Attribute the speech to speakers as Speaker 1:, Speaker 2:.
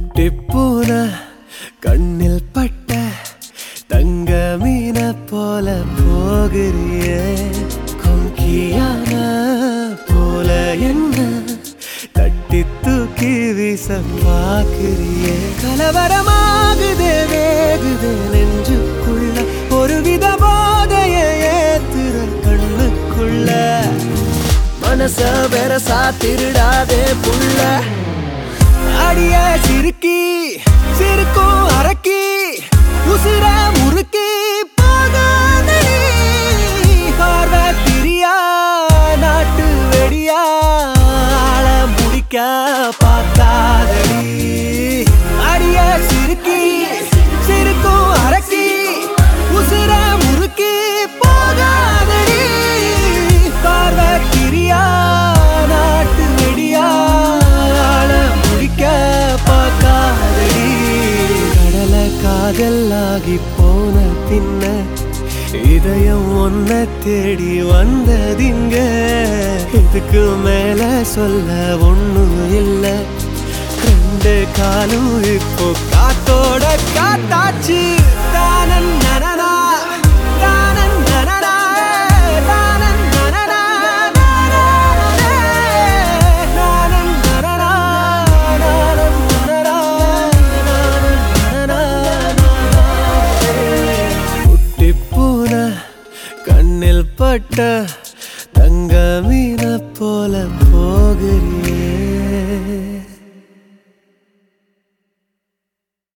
Speaker 1: குட்டிப்பூன கண்ணில் பட்ட தங்க மீன போல போகிறியே கொங்கியான போல என்ன தட்டி தூக்கி வீச பாக்குறியே கலவரமாகுதே வேகுதே நெஞ்சுக்குள்ள ஒரு வித போதைய ஏத்துற கண்ணுக்குள்ள மனச பெரசா திருடாதே புள்ள அடிய சிறுக்கி சிறுக்கும் அரக்கி உசுர முறுக்கி போகாதடி பார்வை பிரியா நாட்டு வெடியா ஆள முடிக்க பார்க்காதடி அடிய சிறுக்கி சிறுக்கும் அரக்கி உசுர முறுக்கி போகாதடி பார்வை பிரியா நாட்டு வெடியா ஆள முடிக்க பார்க்காதடி கடலை காதலாகி போன பின்ன இதயம் ஒன்ன தேடி வந்ததிங்க இதுக்கு மேல சொல்ல ஒண்ணும் இல்ல ரெண்டு காலும் இப்போ காத்தோட காத்தாச்சு தானன் நனனா தானன் நனனா தானன் நனனா நானன் நனனா நானன் நனனா நானன் நனனா குட்டிப்பூன கண்ணில் பட்ட